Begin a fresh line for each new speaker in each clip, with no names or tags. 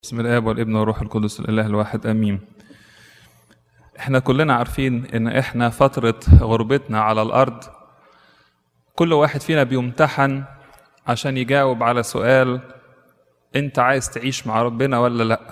بسم الاب والابن والروح القدس الاله الواحد امين احنا كلنا عارفين ان احنا فتره غربتنا على الارض كل واحد فينا بيمتحن عشان يجاوب على سؤال انت عايز تعيش مع ربنا ولا لا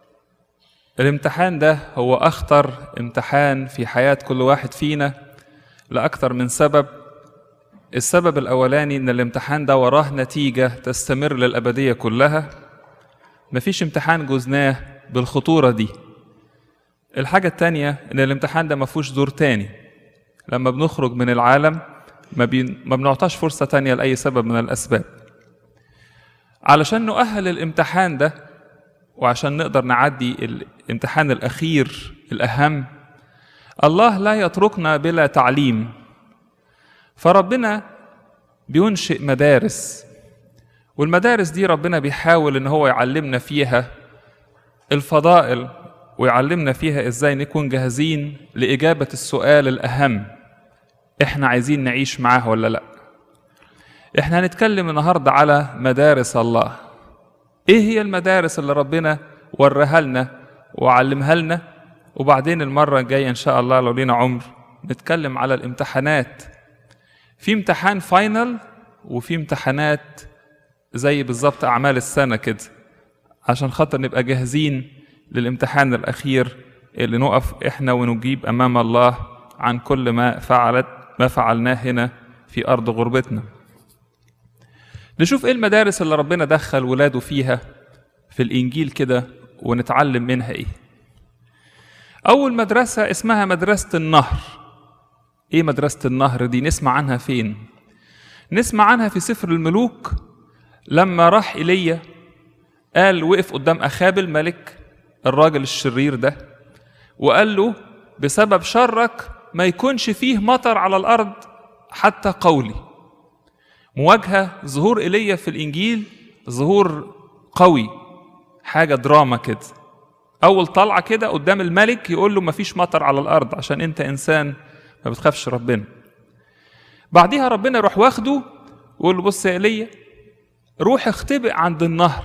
الامتحان ده هو اخطر امتحان في حياه كل واحد فينا لاكثر من سبب السبب الاولاني ان الامتحان ده وراه نتيجه تستمر للابديه كلها مفيش امتحان جوزناه بالخطورة دي الحاجة التانية إن الامتحان ده مفهوش دور تاني لما بنخرج من العالم ما, بي... ما بنعطاش فرصة تانية لأي سبب من الأسباب علشان نؤهل الامتحان ده وعشان نقدر نعدي الامتحان الأخير الأهم الله لا يتركنا بلا تعليم فربنا بينشئ مدارس والمدارس دي ربنا بيحاول ان هو يعلمنا فيها الفضائل ويعلمنا فيها ازاي نكون جاهزين لاجابه السؤال الاهم احنا عايزين نعيش معاه ولا لا احنا هنتكلم النهارده على مدارس الله ايه هي المدارس اللي ربنا وريها لنا وعلمها لنا وبعدين المره الجايه ان شاء الله لو لينا عمر نتكلم على الامتحانات في امتحان فاينل وفي امتحانات زي بالظبط أعمال السنة كده عشان خاطر نبقى جاهزين للامتحان الأخير اللي نقف إحنا ونجيب أمام الله عن كل ما فعلت ما فعلناه هنا في أرض غربتنا نشوف إيه المدارس اللي ربنا دخل ولاده فيها في الإنجيل كده ونتعلم منها إيه أول مدرسة اسمها مدرسة النهر إيه مدرسة النهر دي نسمع عنها فين نسمع عنها في سفر الملوك لما راح ايليا قال وقف قدام اخاب الملك الراجل الشرير ده وقال له بسبب شرك ما يكونش فيه مطر على الارض حتى قولي مواجهه ظهور ايليا في الانجيل ظهور قوي حاجه دراما كده اول طلعه كده قدام الملك يقول له مفيش مطر على الارض عشان انت انسان ما بتخافش ربنا بعديها ربنا يروح واخده ويقول له بص يا ايليا روح اختبئ عند النهر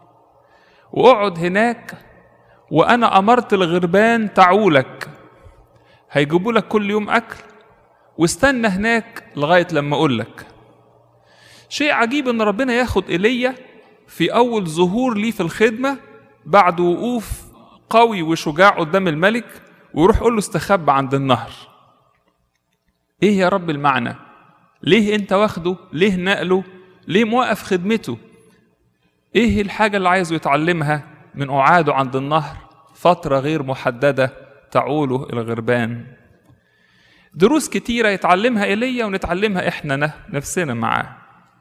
واقعد هناك وانا امرت الغربان تعولك هيجيبوا لك كل يوم اكل واستنى هناك لغايه لما اقول لك شيء عجيب ان ربنا ياخد ايليا في اول ظهور ليه في الخدمه بعد وقوف قوي وشجاع قدام الملك ويروح يقول له استخبى عند النهر ايه يا رب المعنى ليه انت واخده ليه نقله ليه موقف خدمته ايه الحاجة اللي عايزه يتعلمها من قعاده عند النهر فترة غير محددة تعوله الغربان دروس كتيرة يتعلمها إيليا ونتعلمها إحنا نفسنا معاه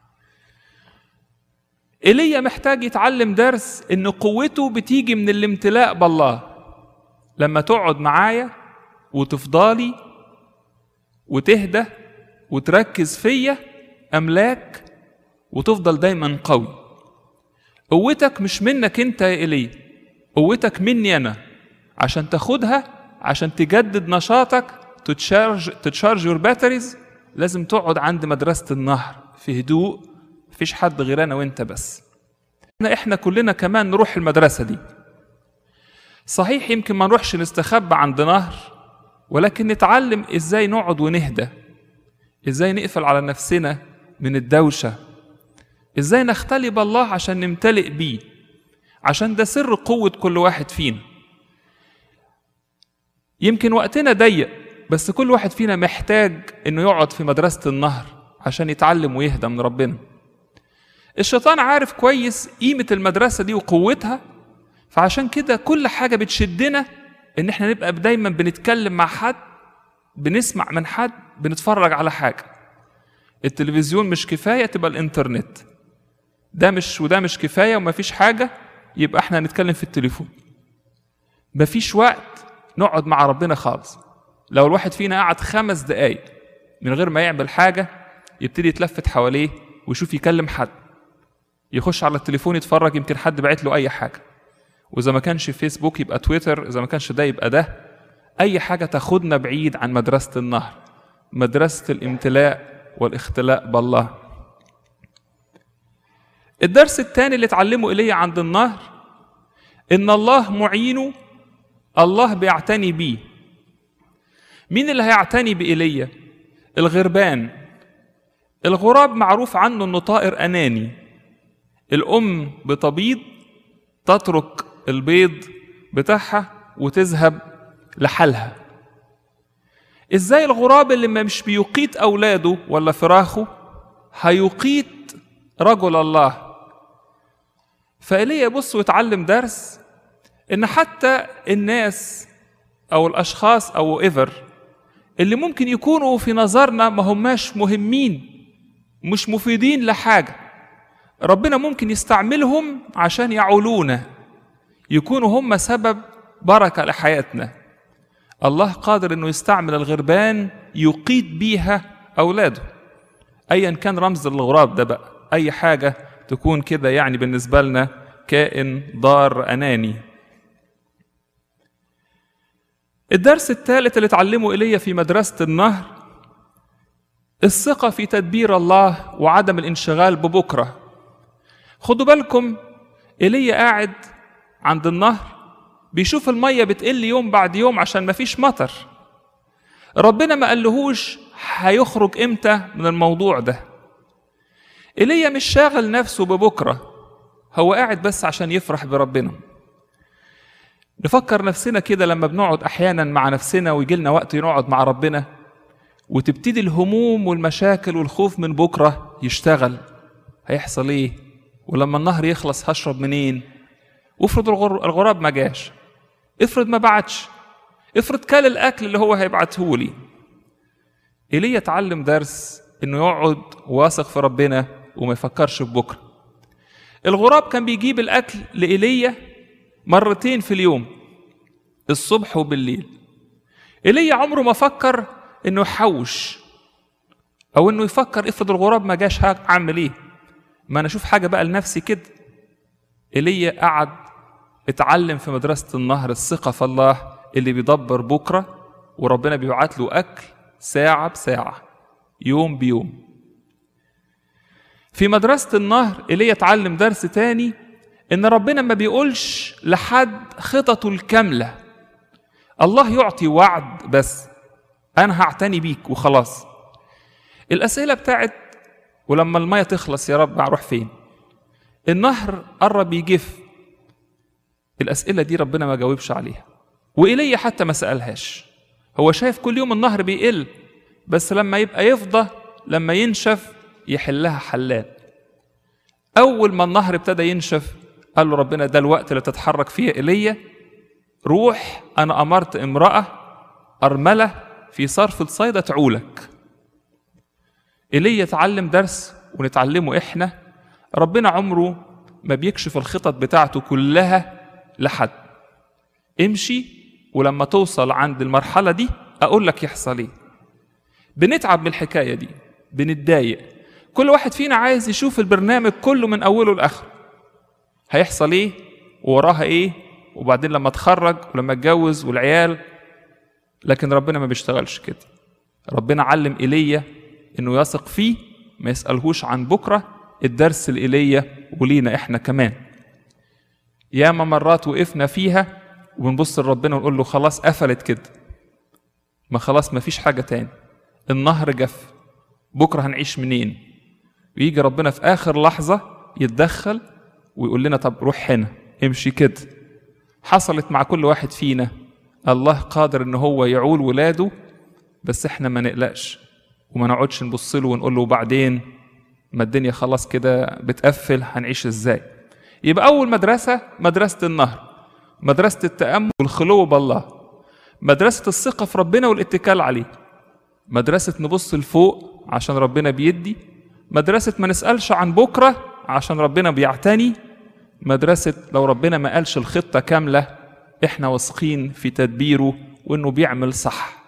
إيليا محتاج يتعلم درس إن قوته بتيجي من الامتلاء بالله لما تقعد معايا وتفضلي وتهدى وتركز فيا أملاك وتفضل دايما قوي قوتك مش منك انت يا ايليا قوتك مني انا عشان تاخدها عشان تجدد نشاطك تتشارج تتشارج يور باتريز لازم تقعد عند مدرسه النهر في هدوء مفيش حد غير انا وانت بس احنا احنا كلنا كمان نروح المدرسه دي صحيح يمكن ما نروحش نستخبى عند نهر ولكن نتعلم ازاي نقعد ونهدى ازاي نقفل على نفسنا من الدوشه ازاي نختلي بالله عشان نمتلئ بيه عشان ده سر قوة كل واحد فينا يمكن وقتنا ضيق بس كل واحد فينا محتاج انه يقعد في مدرسة النهر عشان يتعلم ويهدى من ربنا الشيطان عارف كويس قيمة المدرسة دي وقوتها فعشان كده كل حاجة بتشدنا ان احنا نبقى دايما بنتكلم مع حد بنسمع من حد بنتفرج على حاجة التلفزيون مش كفاية تبقى الانترنت ده مش وده مش كفايه ومفيش حاجه يبقى احنا هنتكلم في التليفون مفيش وقت نقعد مع ربنا خالص لو الواحد فينا قعد خمس دقايق من غير ما يعمل حاجه يبتدي يتلفت حواليه ويشوف يكلم حد يخش على التليفون يتفرج يمكن حد بعت له اي حاجه واذا ما كانش فيسبوك يبقى تويتر اذا ما كانش ده يبقى ده اي حاجه تاخدنا بعيد عن مدرسه النهر مدرسه الامتلاء والاختلاء بالله الدرس الثاني اللي اتعلمه ايليا عند النهر ان الله معينه الله بيعتني بيه مين اللي هيعتني بإيليا الغربان الغراب معروف عنه انه طائر اناني الام بتبيض تترك البيض بتاعها وتذهب لحالها ازاي الغراب اللي مش بيقيت اولاده ولا فراخه هيقيت رجل الله فإيليا يبص ويتعلم درس ان حتى الناس او الاشخاص او ايفر اللي ممكن يكونوا في نظرنا ما هماش مهمين مش مفيدين لحاجه ربنا ممكن يستعملهم عشان يعولونا يكونوا هم سبب بركه لحياتنا الله قادر انه يستعمل الغربان يقيد بيها اولاده ايا كان رمز الغراب ده بقى اي حاجه تكون كده يعني بالنسبه لنا كائن ضار اناني الدرس الثالث اللي اتعلمه ايليا في مدرسه النهر الثقه في تدبير الله وعدم الانشغال ببكره خدوا بالكم ايليا قاعد عند النهر بيشوف الميه بتقل يوم بعد يوم عشان مفيش مطر ربنا ما قالهوش هيخرج امتى من الموضوع ده ايليا مش شاغل نفسه ببكره هو قاعد بس عشان يفرح بربنا نفكر نفسنا كده لما بنقعد احيانا مع نفسنا ويجي لنا وقت نقعد مع ربنا وتبتدي الهموم والمشاكل والخوف من بكره يشتغل هيحصل ايه ولما النهر يخلص هشرب منين وافرض الغر... الغراب ما جاش افرض ما بعتش افرض كل الاكل اللي هو هيبعته لي ايليا اتعلم درس انه يقعد واثق في ربنا وما يفكرش في بكره الغراب كان بيجيب الاكل لايليا مرتين في اليوم الصبح وبالليل ايليا عمره ما فكر انه يحوش او انه يفكر افرض الغراب ما جاش هعمل ايه ما انا اشوف حاجه بقى لنفسي كده ايليا قعد اتعلم في مدرسه النهر الثقه في الله اللي بيدبر بكره وربنا بيبعت له اكل ساعه بساعه يوم بيوم في مدرسه النهر ايليا اتعلم درس تاني ان ربنا ما بيقولش لحد خططه الكامله الله يعطي وعد بس انا هعتني بيك وخلاص الاسئله بتاعت ولما الميه تخلص يا رب هروح فين النهر قرب يجف الاسئله دي ربنا ما جاوبش عليها وايليا حتى ما سالهاش هو شايف كل يوم النهر بيقل بس لما يبقى يفضى لما ينشف يحلها حلال اول ما النهر ابتدى ينشف قال له ربنا ده الوقت اللي تتحرك فيه ايليا روح انا امرت امراه ارمله في صرف الصيدة تعولك ايليا اتعلم درس ونتعلمه احنا ربنا عمره ما بيكشف الخطط بتاعته كلها لحد امشي ولما توصل عند المرحلة دي أقول لك يحصل إيه بنتعب من الحكاية دي بنتضايق كل واحد فينا عايز يشوف البرنامج كله من أوله لآخره هيحصل إيه ووراها إيه وبعدين لما اتخرج ولما اتجوز والعيال لكن ربنا ما بيشتغلش كده ربنا علم ايليا انه يثق فيه ما يسالهوش عن بكره الدرس لايليا ولينا احنا كمان ياما مرات وقفنا فيها وبنبص لربنا ونقول له خلاص قفلت كده ما خلاص ما فيش حاجه تاني النهر جف بكره هنعيش منين ويجي ربنا في اخر لحظه يتدخل ويقول لنا طب روح هنا امشي كده حصلت مع كل واحد فينا الله قادر ان هو يعول ولاده بس احنا ما نقلقش وما نقعدش نبص له ونقول له وبعدين ما الدنيا خلاص كده بتقفل هنعيش ازاي يبقى اول مدرسه مدرسه النهر مدرسه التامل والخلو بالله مدرسه الثقه في ربنا والاتكال عليه مدرسه نبص لفوق عشان ربنا بيدي مدرسه ما نسالش عن بكره عشان ربنا بيعتني مدرسه لو ربنا ما قالش الخطه كامله احنا واثقين في تدبيره وانه بيعمل صح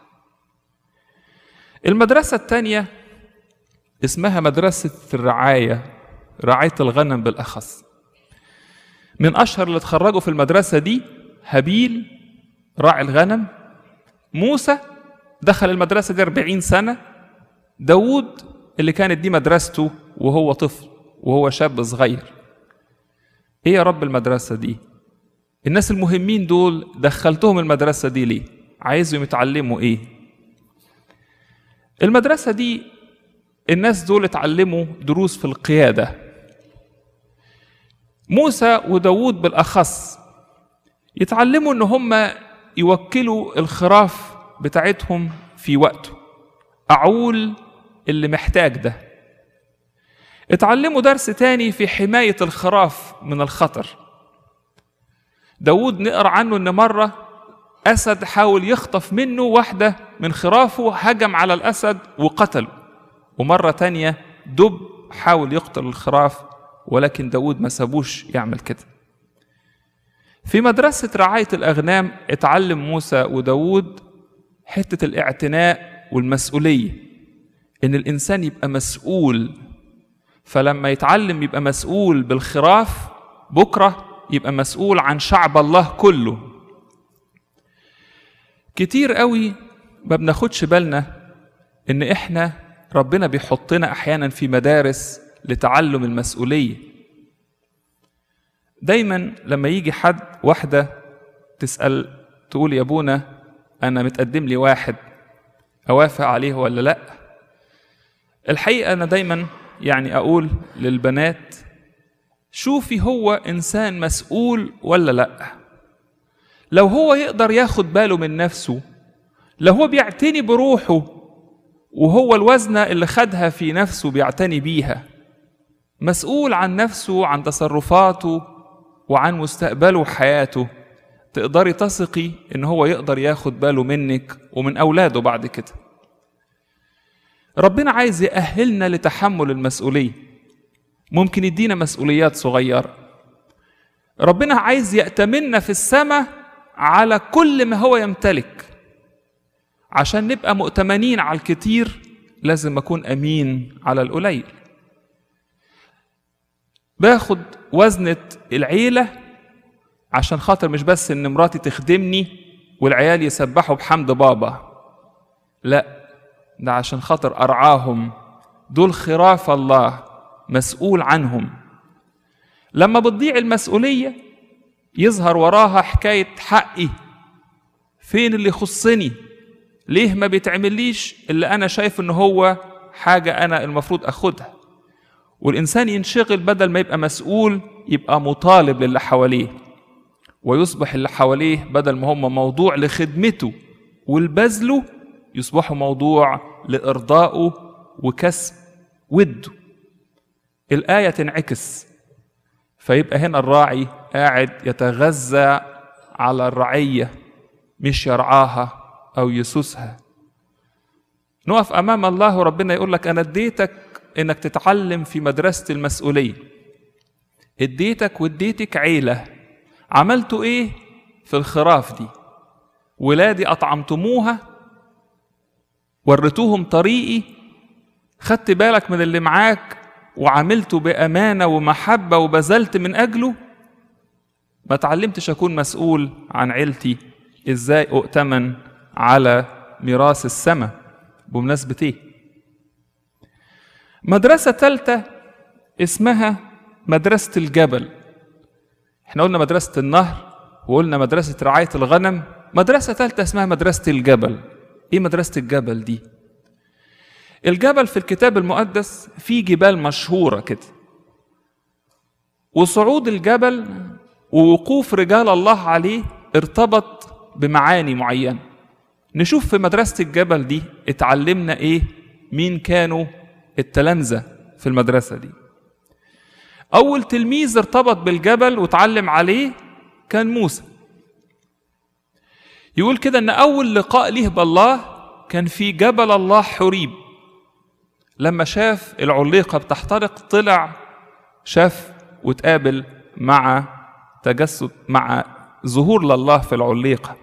المدرسة الثانية اسمها مدرسة الرعاية رعاية الغنم بالأخص من أشهر اللي اتخرجوا في المدرسة دي هابيل راعي الغنم موسى دخل المدرسة دي 40 سنة داوود اللي كانت دي مدرسته وهو طفل وهو شاب صغير ايه يا رب المدرسة دي الناس المهمين دول دخلتهم المدرسة دي ليه عايزهم يتعلموا ايه المدرسة دي الناس دول اتعلموا دروس في القيادة موسى وداود بالأخص يتعلموا ان هم يوكلوا الخراف بتاعتهم في وقته أعول اللي محتاج ده اتعلموا درس تاني في حماية الخراف من الخطر داود نقرأ عنه ان مرة أسد حاول يخطف منه واحدة من خرافه هجم على الأسد وقتله ومرة تانية دب حاول يقتل الخراف ولكن داود ما سابوش يعمل كده في مدرسة رعاية الأغنام اتعلم موسى وداود حتة الاعتناء والمسؤولية إن الإنسان يبقى مسؤول فلما يتعلم يبقى مسؤول بالخراف بكرة يبقى مسؤول عن شعب الله كله كتير قوي ما بناخدش بالنا ان احنا ربنا بيحطنا احيانا في مدارس لتعلم المسؤوليه دايما لما يجي حد واحده تسال تقول يا ابونا انا متقدم لي واحد اوافق عليه ولا لا الحقيقه انا دايما يعني اقول للبنات شوفي هو انسان مسؤول ولا لا لو هو يقدر ياخد باله من نفسه لو هو بيعتني بروحه وهو الوزنة اللي خدها في نفسه بيعتني بيها مسؤول عن نفسه عن تصرفاته وعن مستقبله وحياته تقدري تثقي ان هو يقدر ياخد باله منك ومن اولاده بعد كده ربنا عايز يأهلنا لتحمل المسؤولية ممكن يدينا مسؤوليات صغيرة ربنا عايز يأتمنا في السماء على كل ما هو يمتلك عشان نبقى مؤتمنين على الكتير لازم أكون أمين على القليل باخد وزنة العيلة عشان خاطر مش بس إن مراتي تخدمني والعيال يسبحوا بحمد بابا لا ده عشان خاطر أرعاهم دول خراف الله مسؤول عنهم لما بتضيع المسؤولية يظهر وراها حكاية حقي فين اللي يخصني ليه ما بيتعمليش اللي أنا شايف إن هو حاجة أنا المفروض أخدها والإنسان ينشغل بدل ما يبقى مسؤول يبقى مطالب للي حواليه ويصبح اللي حواليه بدل ما هم موضوع لخدمته والبذله يصبحوا موضوع لإرضائه وكسب وده الآية تنعكس فيبقى هنا الراعي قاعد يتغذى على الرعية مش يرعاها أو يسوسها نقف أمام الله وربنا يقول لك أنا اديتك إنك تتعلم في مدرسة المسؤولية اديتك واديتك عيلة عملتوا إيه في الخراف دي ولادي أطعمتموها وريتوهم طريقي خدت بالك من اللي معاك وعملته بأمانة ومحبة وبذلت من أجله ما تعلمتش أكون مسؤول عن عيلتي إزاي أؤتمن على ميراث السماء بمناسبة إيه؟ مدرسة ثالثة اسمها مدرسة الجبل احنا قلنا مدرسة النهر وقلنا مدرسة رعاية الغنم مدرسة ثالثة اسمها مدرسة الجبل ايه مدرسة الجبل دي؟ الجبل في الكتاب المقدس فيه جبال مشهورة كده وصعود الجبل ووقوف رجال الله عليه ارتبط بمعاني معينة نشوف في مدرسة الجبل دي اتعلمنا ايه مين كانوا التلامذة في المدرسة دي أول تلميذ ارتبط بالجبل وتعلم عليه كان موسى يقول كده ان اول لقاء ليه بالله كان في جبل الله حريب لما شاف العليقه بتحترق طلع شاف وتقابل مع تجسد مع ظهور لله في العليقه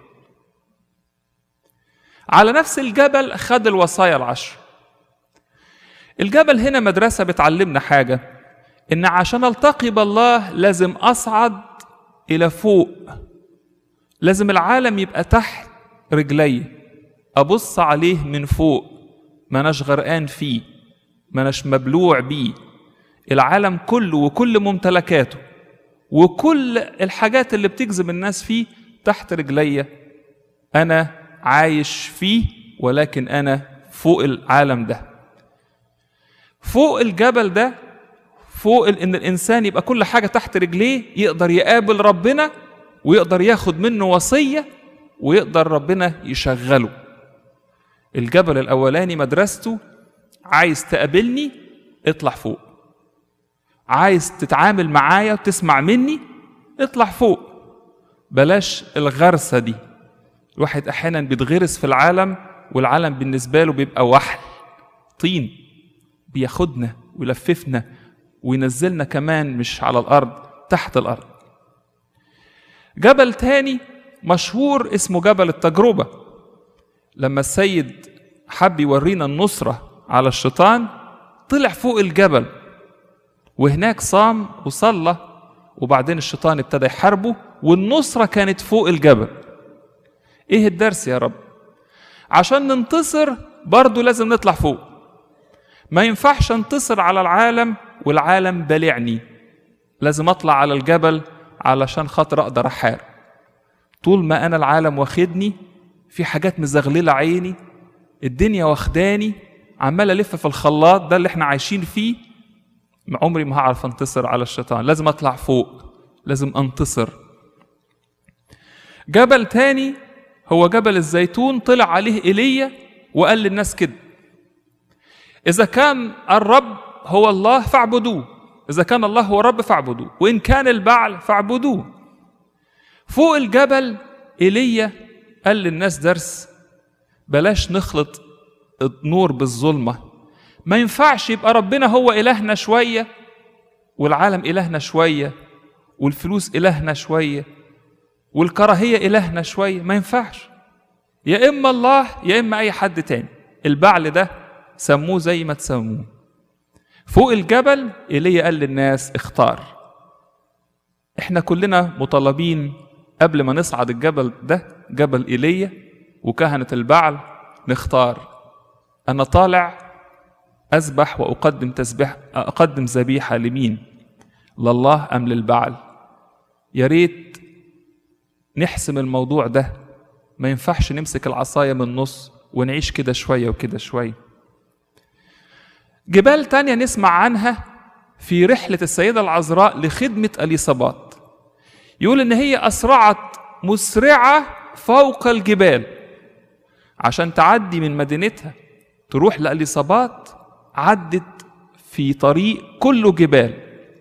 على نفس الجبل خد الوصايا العشر الجبل هنا مدرسه بتعلمنا حاجه ان عشان التقي بالله لازم اصعد الى فوق لازم العالم يبقى تحت رجلي ابص عليه من فوق ما اناش غرقان فيه ما اناش مبلوع بيه العالم كله وكل ممتلكاته وكل الحاجات اللي بتجذب الناس فيه تحت رجلي انا عايش فيه ولكن انا فوق العالم ده فوق الجبل ده فوق ان الانسان يبقى كل حاجه تحت رجليه يقدر يقابل ربنا ويقدر ياخد منه وصيه ويقدر ربنا يشغله الجبل الاولاني مدرسته عايز تقابلني اطلع فوق عايز تتعامل معايا وتسمع مني اطلع فوق بلاش الغرسه دي الواحد احيانا بيتغرس في العالم والعالم بالنسبه له بيبقى وحل طين بياخدنا ويلففنا وينزلنا كمان مش على الارض تحت الارض جبل تاني مشهور اسمه جبل التجربه لما السيد حب يورينا النصره على الشيطان طلع فوق الجبل وهناك صام وصلى وبعدين الشيطان ابتدى يحاربه والنصره كانت فوق الجبل ايه الدرس يا رب عشان ننتصر برضه لازم نطلع فوق ما ينفعش انتصر على العالم والعالم بلعني لازم اطلع على الجبل علشان خاطر اقدر احارب طول ما انا العالم واخدني في حاجات مزغلله عيني الدنيا واخداني عمال الف في الخلاط ده اللي احنا عايشين فيه عمري ما هعرف انتصر على الشيطان لازم اطلع فوق لازم انتصر جبل تاني هو جبل الزيتون طلع عليه ايليا وقال للناس كده اذا كان الرب هو الله فاعبدوه اذا كان الله هو الرب فاعبدوه وان كان البعل فاعبدوه فوق الجبل ايليا قال للناس درس بلاش نخلط النور بالظلمه ما ينفعش يبقى ربنا هو إلهنا شوية والعالم إلهنا شوية والفلوس إلهنا شوية والكراهية إلهنا شوية ما ينفعش يا إما الله يا إما أي حد تاني البعل ده سموه زي ما تسموه فوق الجبل إيليا قال للناس اختار احنا كلنا مطالبين قبل ما نصعد الجبل ده جبل إيليا وكهنة البعل نختار أنا طالع أذبح وأقدم تسبيح أقدم ذبيحة لمين؟ لله أم للبعل؟ يا ريت نحسم الموضوع ده ما ينفعش نمسك العصاية من النص ونعيش كده شوية وكده شوية جبال تانية نسمع عنها في رحلة السيدة العذراء لخدمة أليصابات يقول إن هي أسرعت مسرعة فوق الجبال عشان تعدي من مدينتها تروح لأليصابات عدت في طريق كله جبال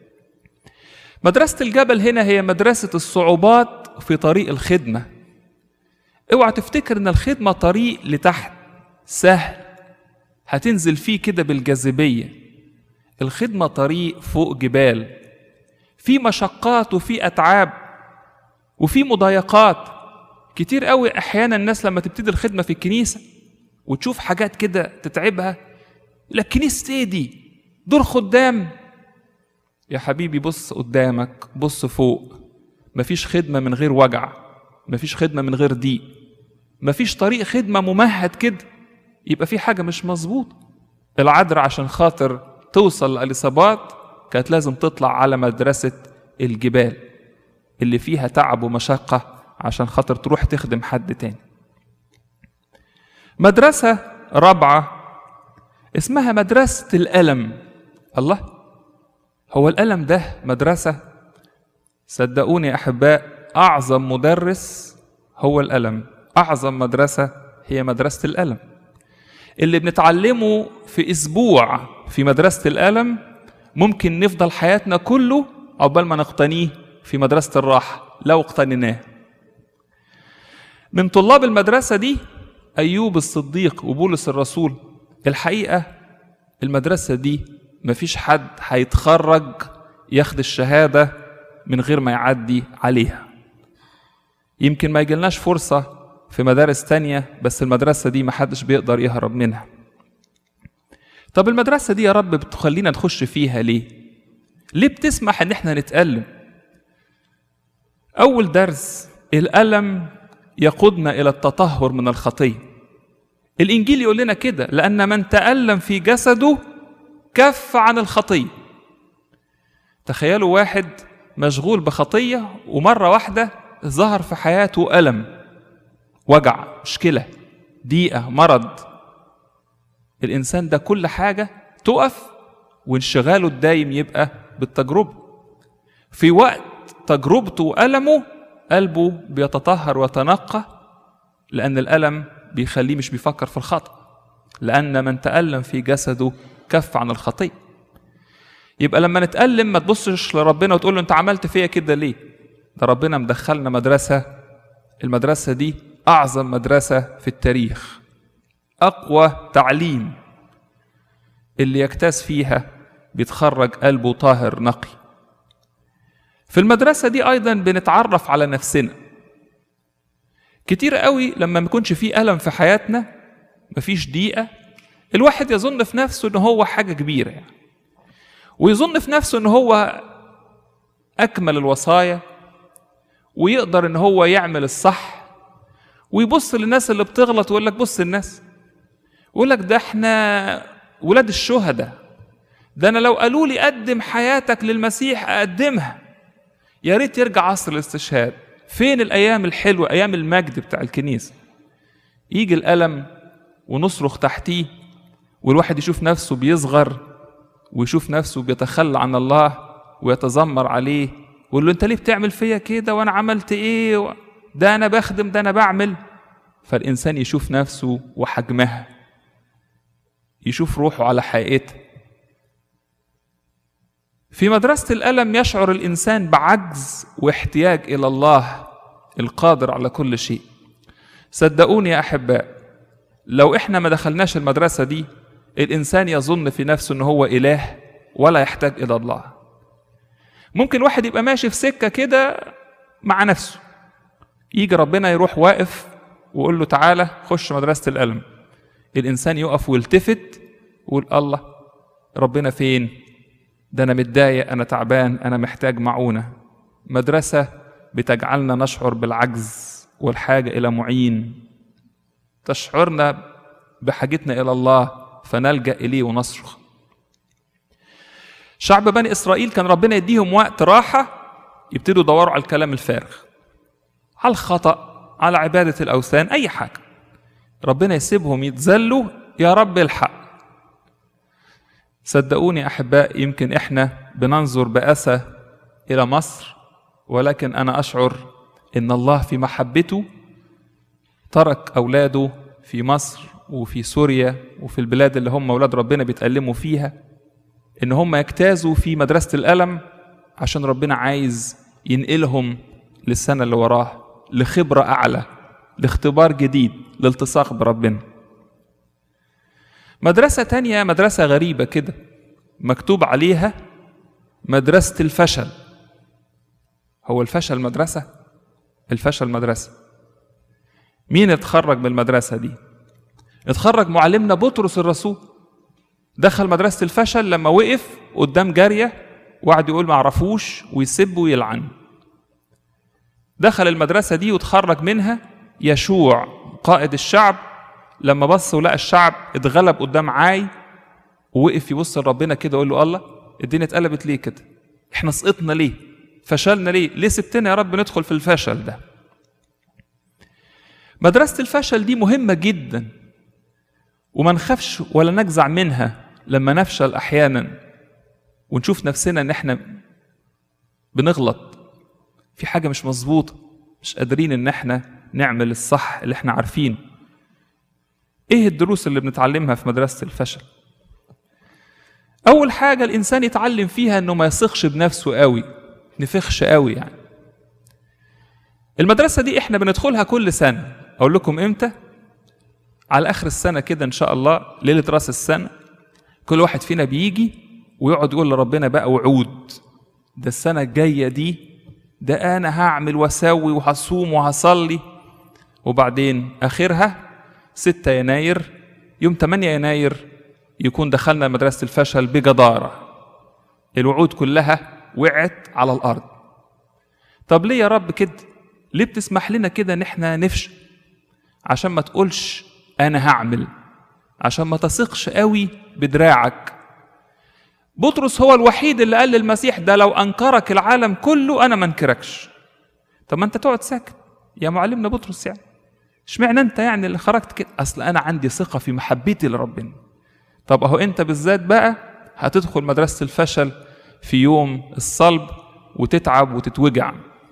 مدرسة الجبل هنا هي مدرسة الصعوبات في طريق الخدمة اوعى تفتكر ان الخدمة طريق لتحت سهل هتنزل فيه كده بالجاذبية الخدمة طريق فوق جبال في مشقات وفي أتعاب وفي مضايقات كتير قوي أحيانا الناس لما تبتدي الخدمة في الكنيسة وتشوف حاجات كده تتعبها لا كنيسة ايه دي دور خدام يا حبيبي بص قدامك بص فوق مفيش خدمة من غير وجع مفيش خدمة من غير ضيق مفيش طريق خدمة ممهد كده يبقى في حاجة مش مظبوط العذراء عشان خاطر توصل لإليصابات كانت لازم تطلع على مدرسة الجبال اللي فيها تعب ومشقة عشان خاطر تروح تخدم حد تاني مدرسة رابعة اسمها مدرسة الألم الله هو الألم ده مدرسة صدقوني يا أحباء أعظم مدرس هو الألم أعظم مدرسة هي مدرسة الألم اللي بنتعلمه في أسبوع في مدرسة الألم ممكن نفضل حياتنا كله عقبال ما نقتنيه في مدرسة الراحة لو اقتنيناه من طلاب المدرسة دي أيوب الصديق وبولس الرسول الحقيقة المدرسة دي مفيش حد هيتخرج ياخد الشهادة من غير ما يعدي عليها يمكن ما يجيلناش فرصة في مدارس تانية بس المدرسة دي محدش بيقدر يهرب منها طب المدرسة دي يا رب بتخلينا نخش فيها ليه؟ ليه بتسمح ان احنا نتألم؟ أول درس الألم يقودنا إلى التطهر من الخطية الإنجيل يقول لنا كده لأن من تألم في جسده كف عن الخطية تخيلوا واحد مشغول بخطية ومرة واحدة ظهر في حياته ألم وجع مشكلة ضيقة مرض الإنسان ده كل حاجة تقف وانشغاله الدايم يبقى بالتجربة في وقت تجربته وألمه قلبه بيتطهر ويتنقى لأن الألم بيخليه مش بيفكر في الخطأ لأن من تألم في جسده كف عن الخطية يبقى لما نتألم ما تبصش لربنا وتقول له أنت عملت فيا كده ليه ده ربنا مدخلنا مدرسة المدرسة دي أعظم مدرسة في التاريخ أقوى تعليم اللي يجتاز فيها بيتخرج قلبه طاهر نقي في المدرسة دي أيضا بنتعرف على نفسنا كتير قوي لما ما يكونش في ألم في حياتنا مفيش ضيقة الواحد يظن في نفسه إن هو حاجة كبيرة يعني. ويظن في نفسه إن هو أكمل الوصايا ويقدر إن هو يعمل الصح ويبص للناس اللي بتغلط ويقول لك بص الناس ويقول لك ده احنا ولاد الشهداء ده انا لو قالوا لي قدم حياتك للمسيح اقدمها يا ريت يرجع عصر الاستشهاد فين الايام الحلوه ايام المجد بتاع الكنيسه يجي الالم ونصرخ تحتيه والواحد يشوف نفسه بيصغر ويشوف نفسه بيتخلى عن الله ويتذمر عليه ويقول له انت ليه بتعمل فيا كده وانا عملت ايه ده انا بخدم ده انا بعمل فالانسان يشوف نفسه وحجمها يشوف روحه على حقيقتها في مدرسة الألم يشعر الإنسان بعجز واحتياج إلى الله القادر على كل شيء صدقوني يا أحباء لو إحنا ما دخلناش المدرسة دي الإنسان يظن في نفسه إن هو إله ولا يحتاج إلى الله ممكن واحد يبقى ماشي في سكة كده مع نفسه يجي ربنا يروح واقف ويقول له تعالى خش مدرسة الألم الإنسان يقف ويلتفت ويقول الله ربنا فين ده أنا متضايق أنا تعبان أنا محتاج معونة مدرسة بتجعلنا نشعر بالعجز والحاجة إلى معين تشعرنا بحاجتنا إلى الله فنلجأ إليه ونصرخ شعب بني إسرائيل كان ربنا يديهم وقت راحة يبتدوا يدوروا على الكلام الفارغ على الخطأ على عبادة الأوثان أي حاجة ربنا يسيبهم يتذلوا يا رب الحق صدقوني أحباء يمكن إحنا بننظر بأسى إلى مصر ولكن أنا أشعر إن الله في محبته ترك أولاده في مصر وفي سوريا وفي البلاد اللي هم أولاد ربنا بيتألموا فيها إن هم يجتازوا في مدرسة الألم عشان ربنا عايز ينقلهم للسنة اللي وراه لخبرة أعلى لاختبار جديد لالتصاق بربنا مدرسة تانية مدرسة غريبة كده مكتوب عليها مدرسة الفشل هو الفشل مدرسة؟ الفشل مدرسة مين اتخرج من المدرسة دي؟ اتخرج معلمنا بطرس الرسول دخل مدرسة الفشل لما وقف قدام جارية وقعد يقول معرفوش ويسب ويلعن دخل المدرسة دي وتخرج منها يشوع قائد الشعب لما بص ولقى الشعب اتغلب قدام عاي ووقف يبص لربنا كده ويقول له الله الدنيا اتقلبت ليه كده؟ احنا سقطنا ليه؟ فشلنا ليه؟ ليه سبتنا يا رب ندخل في الفشل ده؟ مدرسة الفشل دي مهمة جدا وما نخافش ولا نجزع منها لما نفشل أحيانا ونشوف نفسنا إن احنا بنغلط في حاجة مش مظبوطة مش قادرين إن احنا نعمل الصح اللي احنا عارفينه ايه الدروس اللي بنتعلمها في مدرسة الفشل اول حاجة الانسان يتعلم فيها انه ما يثقش بنفسه قوي نفخش قوي يعني المدرسة دي احنا بندخلها كل سنة اقول لكم امتى على اخر السنة كده ان شاء الله ليلة راس السنة كل واحد فينا بيجي ويقعد يقول لربنا بقى وعود ده السنة الجاية دي ده انا هعمل واسوي وهصوم وهصلي وبعدين اخرها 6 يناير يوم 8 يناير يكون دخلنا مدرسة الفشل بجدارة الوعود كلها وقعت على الأرض طب ليه يا رب كده ليه بتسمح لنا كده ان احنا نفشل عشان ما تقولش انا هعمل عشان ما تثقش قوي بدراعك بطرس هو الوحيد اللي قال للمسيح ده لو انكرك العالم كله انا ما انكركش طب ما انت تقعد ساكت يا معلمنا بطرس يعني اشمعنى انت يعني اللي خرجت كده اصل انا عندي ثقه في محبتي لربنا طب اهو انت بالذات بقى هتدخل مدرسه الفشل في يوم الصلب وتتعب وتتوجع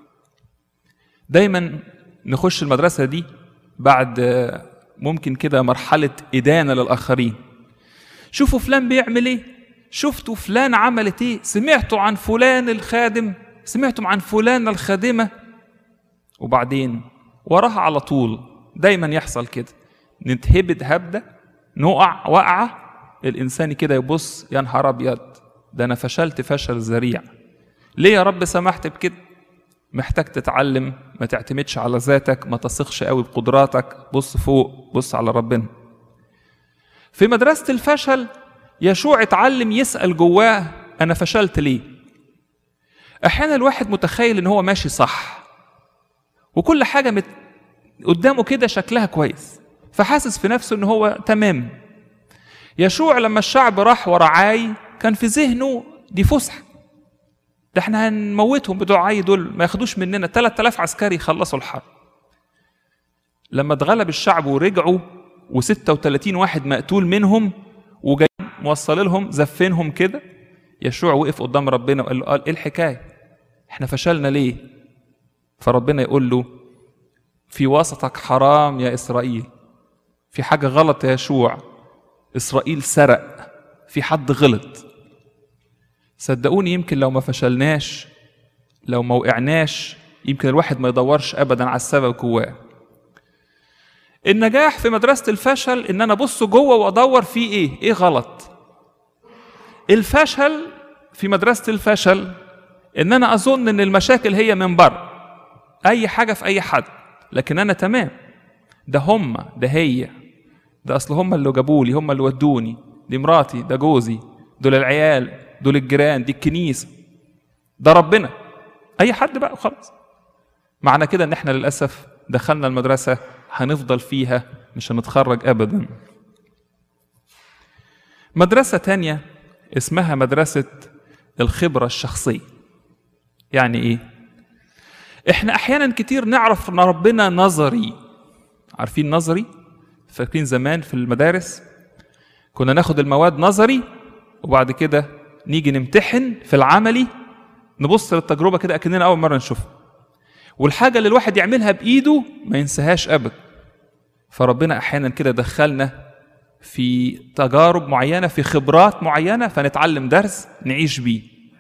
دايما نخش المدرسه دي بعد ممكن كده مرحله ادانه للاخرين شوفوا فلان بيعمل ايه شفتوا فلان عملت ايه سمعتوا عن فلان الخادم سمعتم عن فلانة الخادمة وبعدين وراها على طول دايما يحصل كده نتهبد هبدة نقع وقعة الإنسان كده يبص يا نهار أبيض ده أنا فشلت فشل ذريع ليه يا رب سمحت بكده محتاج تتعلم ما تعتمدش على ذاتك ما تثقش قوي بقدراتك بص فوق بص على ربنا في مدرسة الفشل يشوع اتعلم يسأل جواه أنا فشلت ليه؟ أحيانا الواحد متخيل إن هو ماشي صح وكل حاجة مت... قدامه كده شكلها كويس فحاسس في نفسه إن هو تمام يشوع لما الشعب راح ورا عاي كان في ذهنه دي فسحة ده احنا هنموتهم بتوع عاي دول ما ياخدوش مننا 3000 عسكري يخلصوا الحرب لما اتغلب الشعب ورجعوا و36 واحد مقتول منهم وجاي موصل لهم زفينهم كده يشوع وقف قدام ربنا وقال له قال ايه الحكايه احنا فشلنا ليه فربنا يقول له في وسطك حرام يا اسرائيل في حاجه غلط يا يشوع اسرائيل سرق في حد غلط صدقوني يمكن لو ما فشلناش لو ما وقعناش يمكن الواحد ما يدورش ابدا على السبب جواه النجاح في مدرسة الفشل إن أنا أبص جوه وأدور فيه إيه؟ إيه غلط؟ الفشل في مدرسة الفشل إن أنا أظن إن المشاكل هي من بره أي حاجة في أي حد لكن أنا تمام ده هم ده هي ده أصل هم اللي جابولي هم اللي ودوني دي مراتي ده جوزي دول العيال دول الجيران دي الكنيسة ده ربنا أي حد بقى خلاص معنى كده إن إحنا للأسف دخلنا المدرسة هنفضل فيها مش هنتخرج ابدا مدرسة تانية اسمها مدرسة الخبرة الشخصية يعني ايه احنا احيانا كتير نعرف ان ربنا نظري عارفين نظري فاكرين زمان في المدارس كنا ناخد المواد نظري وبعد كده نيجي نمتحن في العملي نبص للتجربة كده أكننا أول مرة نشوفها والحاجة اللي الواحد يعملها بإيده ما ينساهاش أبدا فربنا أحيانا كده دخلنا في تجارب معينة في خبرات معينة فنتعلم درس نعيش بيه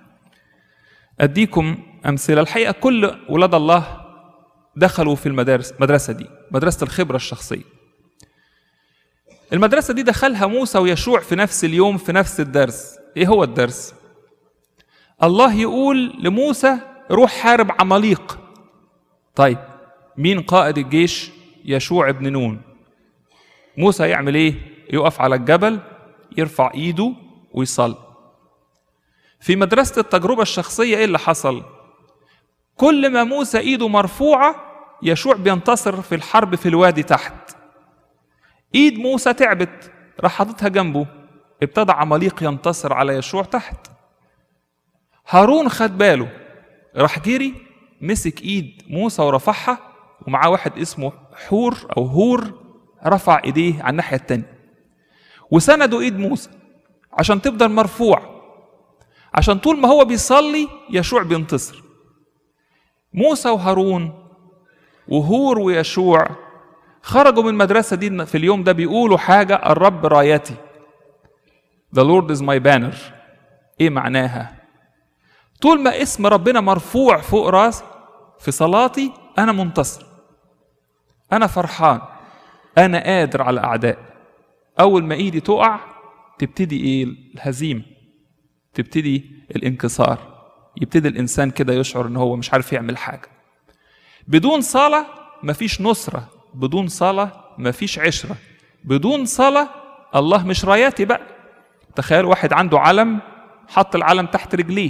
أديكم أمثلة الحقيقة كل ولاد الله دخلوا في المدارس المدرسة دي مدرسة الخبرة الشخصية المدرسة دي دخلها موسى ويشوع في نفس اليوم في نفس الدرس إيه هو الدرس؟ الله يقول لموسى روح حارب عماليق طيب مين قائد الجيش يشوع بن نون موسى يعمل ايه يقف على الجبل يرفع ايده ويصلي في مدرسة التجربة الشخصية ايه اللي حصل كل ما موسى ايده مرفوعة يشوع بينتصر في الحرب في الوادي تحت ايد موسى تعبت راح حاططها جنبه ابتدى عماليق ينتصر على يشوع تحت هارون خد باله راح جري مسك ايد موسى ورفعها ومعاه واحد اسمه حور او هور رفع ايديه على الناحيه التانية وسندوا ايد موسى عشان تفضل مرفوع عشان طول ما هو بيصلي يشوع بينتصر موسى وهارون وهور ويشوع خرجوا من المدرسة دي في اليوم ده بيقولوا حاجة الرب رايتي The Lord is my banner ايه معناها طول ما اسم ربنا مرفوع فوق راسي في صلاتي انا منتصر انا فرحان انا قادر على اعداء اول ما ايدي تقع تبتدي ايه الهزيمه تبتدي الانكسار يبتدي الانسان كده يشعر ان هو مش عارف يعمل حاجه بدون صلاه مفيش نصره بدون صلاه مفيش عشره بدون صلاه الله مش راياتي بقى تخيل واحد عنده علم حط العلم تحت رجليه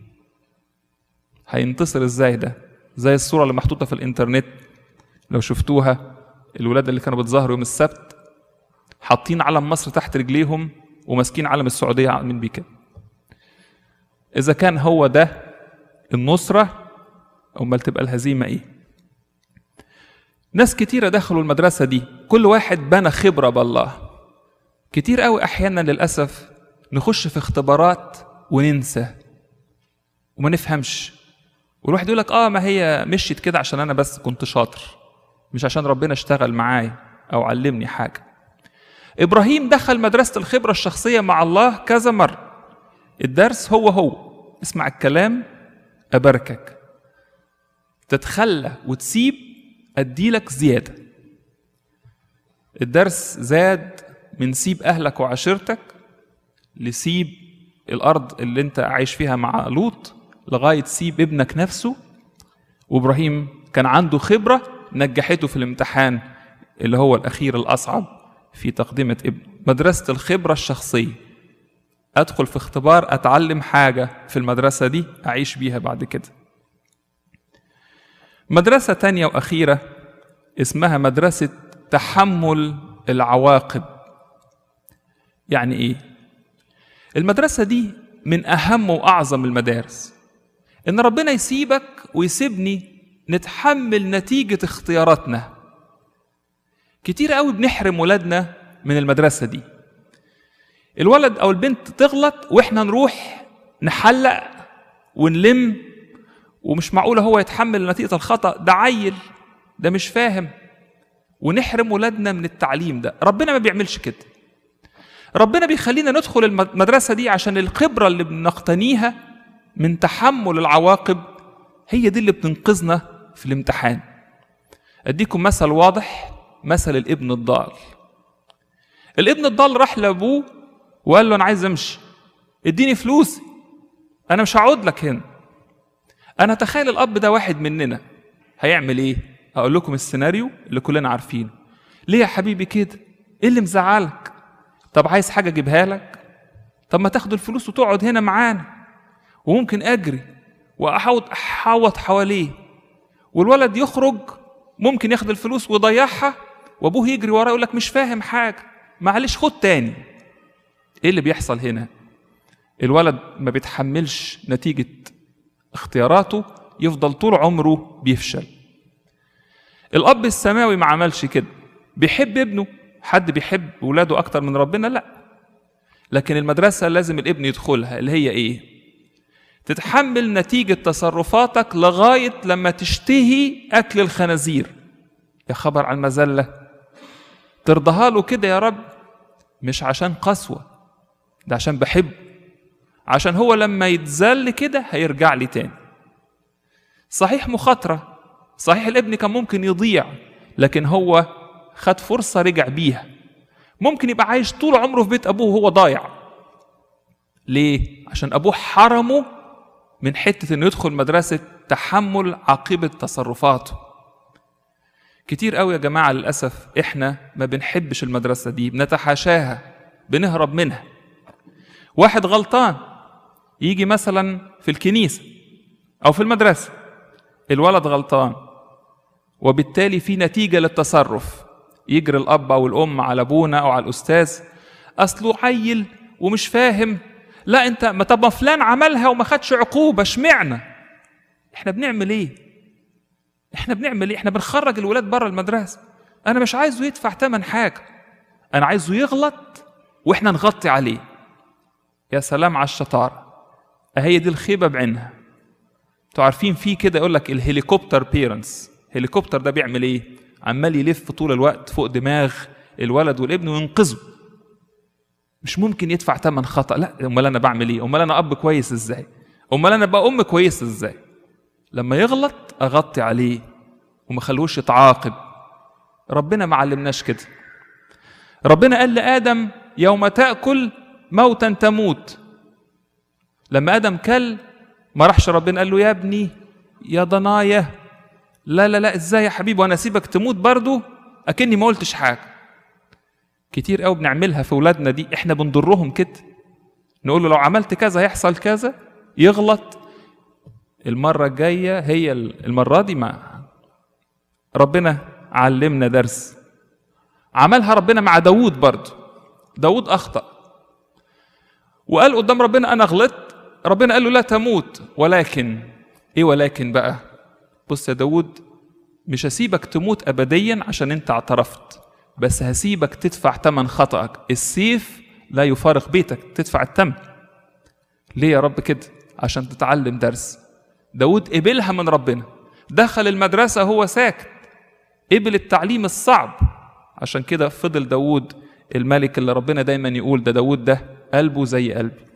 هينتصر ازاي ده زي الصورة اللي محطوطة في الانترنت لو شفتوها الولاد اللي كانوا بيتظاهروا يوم السبت حاطين علم مصر تحت رجليهم وماسكين علم السعودية عاملين بيه كده اذا كان هو ده النصره امال تبقى الهزيمه ايه ناس كتيره دخلوا المدرسه دي كل واحد بنى خبره بالله كتير قوي احيانا للاسف نخش في اختبارات وننسى وما نفهمش والواحد يقول لك اه ما هي مشيت كده عشان انا بس كنت شاطر مش عشان ربنا اشتغل معايا او علمني حاجه ابراهيم دخل مدرسه الخبره الشخصيه مع الله كذا مره الدرس هو هو اسمع الكلام اباركك تتخلى وتسيب اديلك زياده الدرس زاد من سيب اهلك وعشيرتك لسيب الارض اللي انت عايش فيها مع لوط لغايه سيب ابنك نفسه وابراهيم كان عنده خبره نجحته في الامتحان اللي هو الاخير الاصعب في تقدمه ابن مدرسه الخبره الشخصيه ادخل في اختبار اتعلم حاجه في المدرسه دي اعيش بيها بعد كده مدرسه تانية واخيره اسمها مدرسه تحمل العواقب يعني ايه المدرسه دي من اهم واعظم المدارس ان ربنا يسيبك ويسيبني نتحمل نتيجه اختياراتنا كتير قوي بنحرم ولادنا من المدرسه دي الولد او البنت تغلط واحنا نروح نحلق ونلم ومش معقوله هو يتحمل نتيجه الخطا ده عيل ده مش فاهم ونحرم ولادنا من التعليم ده ربنا ما بيعملش كده ربنا بيخلينا ندخل المدرسه دي عشان الخبره اللي بنقتنيها من تحمل العواقب هي دي اللي بتنقذنا في الامتحان اديكم مثل واضح مثل الابن الضال الابن الضال راح لابوه وقال له انا عايز امشي اديني فلوسي انا مش هقعد لك هنا انا تخيل الاب ده واحد مننا هيعمل ايه اقول لكم السيناريو اللي كلنا عارفينه ليه يا حبيبي كده ايه اللي مزعلك طب عايز حاجه اجيبها لك طب ما تاخد الفلوس وتقعد هنا معانا وممكن اجري واحاوط احاوط حواليه والولد يخرج ممكن ياخد الفلوس ويضيعها وابوه يجري وراه يقول لك مش فاهم حاجه معلش خد تاني ايه اللي بيحصل هنا الولد ما بيتحملش نتيجه اختياراته يفضل طول عمره بيفشل الاب السماوي ما عملش كده بيحب ابنه حد بيحب ولاده اكتر من ربنا لا لكن المدرسه لازم الابن يدخلها اللي هي ايه تتحمل نتيجه تصرفاتك لغايه لما تشتهي اكل الخنازير يا خبر عن المذله ترضاها له كده يا رب مش عشان قسوه ده عشان بحب عشان هو لما يتذل كده هيرجع لي تاني صحيح مخاطره صحيح الابن كان ممكن يضيع لكن هو خد فرصة رجع بيها ممكن يبقى عايش طول عمره في بيت أبوه وهو ضايع ليه؟ عشان أبوه حرمه من حتة إنه يدخل مدرسة تحمل عاقبة تصرفاته كتير قوي يا جماعة للأسف إحنا ما بنحبش المدرسة دي بنتحاشاها بنهرب منها واحد غلطان يجي مثلا في الكنيسة أو في المدرسة الولد غلطان وبالتالي في نتيجة للتصرف يجري الأب أو الأم على أبونا أو على الأستاذ أصله عيل ومش فاهم لا أنت ما طب فلان عملها وما خدش عقوبة اشمعنى إحنا بنعمل إيه؟ إحنا بنعمل إيه؟ إحنا بنخرج الولاد بره المدرسة أنا مش عايزه يدفع تمن حاجة أنا عايزه يغلط وإحنا نغطي عليه يا سلام على الشطارة هي دي الخيبة بعينها انتوا عارفين في كده يقول لك الهليكوبتر بيرنتس الهليكوبتر ده بيعمل ايه عمال يلف طول الوقت فوق دماغ الولد والابن وينقذه مش ممكن يدفع ثمن خطا لا امال انا بعمل ايه امال انا اب كويس ازاي امال انا بقى ام كويس ازاي لما يغلط اغطي عليه وما خلوش يتعاقب ربنا ما علمناش كده ربنا قال لادم يوم تاكل موتا تموت لما ادم كل ما راحش ربنا قال له يا ابني يا ضنايا لا لا لا ازاي يا حبيبي وانا اسيبك تموت برضو اكني ما قلتش حاجه كتير قوي بنعملها في اولادنا دي احنا بنضرهم كده نقول له لو عملت كذا هيحصل كذا يغلط المرة الجاية هي المرة دي ما ربنا علمنا درس عملها ربنا مع داوود برضه داوود أخطأ وقال قدام ربنا أنا غلطت ربنا قال له لا تموت ولكن ايه ولكن بقى بص يا داود مش هسيبك تموت ابديا عشان انت اعترفت بس هسيبك تدفع ثمن خطأك السيف لا يفارق بيتك تدفع الثمن ليه يا رب كده عشان تتعلم درس داود قبلها من ربنا دخل المدرسة هو ساكت قبل التعليم الصعب عشان كده فضل داود الملك اللي ربنا دايما يقول ده داود ده قلبه زي قلبي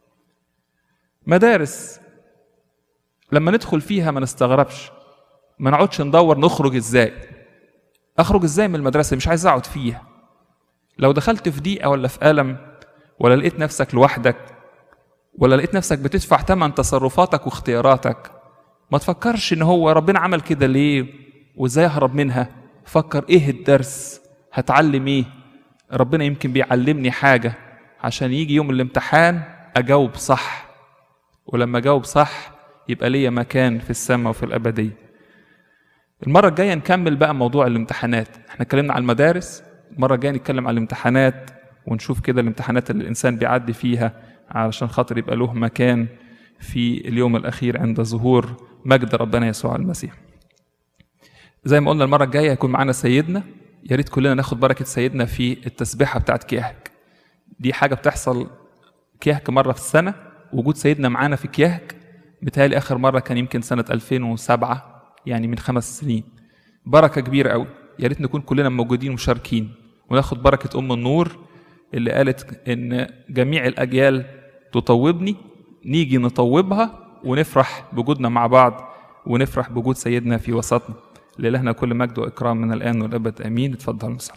مدارس لما ندخل فيها ما نستغربش ما نقعدش ندور نخرج ازاي اخرج ازاي من المدرسه مش عايز اقعد فيها لو دخلت في ضيقه ولا في الم ولا لقيت نفسك لوحدك ولا لقيت نفسك بتدفع ثمن تصرفاتك واختياراتك ما تفكرش ان هو ربنا عمل كده ليه وازاي اهرب منها فكر ايه الدرس هتعلم ايه ربنا يمكن بيعلمني حاجه عشان يجي يوم الامتحان اجاوب صح ولما اجاوب صح يبقى ليا مكان في السماء وفي الابديه المره الجايه نكمل بقى موضوع الامتحانات احنا اتكلمنا على المدارس المره الجايه نتكلم على الامتحانات ونشوف كده الامتحانات اللي الانسان بيعدي فيها علشان خاطر يبقى له مكان في اليوم الاخير عند ظهور مجد ربنا يسوع المسيح زي ما قلنا المره الجايه هيكون معانا سيدنا يا ريت كلنا ناخد بركه سيدنا في التسبيحه بتاعت كيهك دي حاجه بتحصل كيهك مره في السنه وجود سيدنا معانا في كيهك بتهيألي اخر مره كان يمكن سنه 2007 يعني من خمس سنين بركه كبيره قوي يا ريت نكون كلنا موجودين مشاركين وناخد بركه ام النور اللي قالت ان جميع الاجيال تطوبني نيجي نطوبها ونفرح بوجودنا مع بعض ونفرح بوجود سيدنا في وسطنا لإلهنا كل مجد واكرام من الان والابد امين اتفضلوا نصلي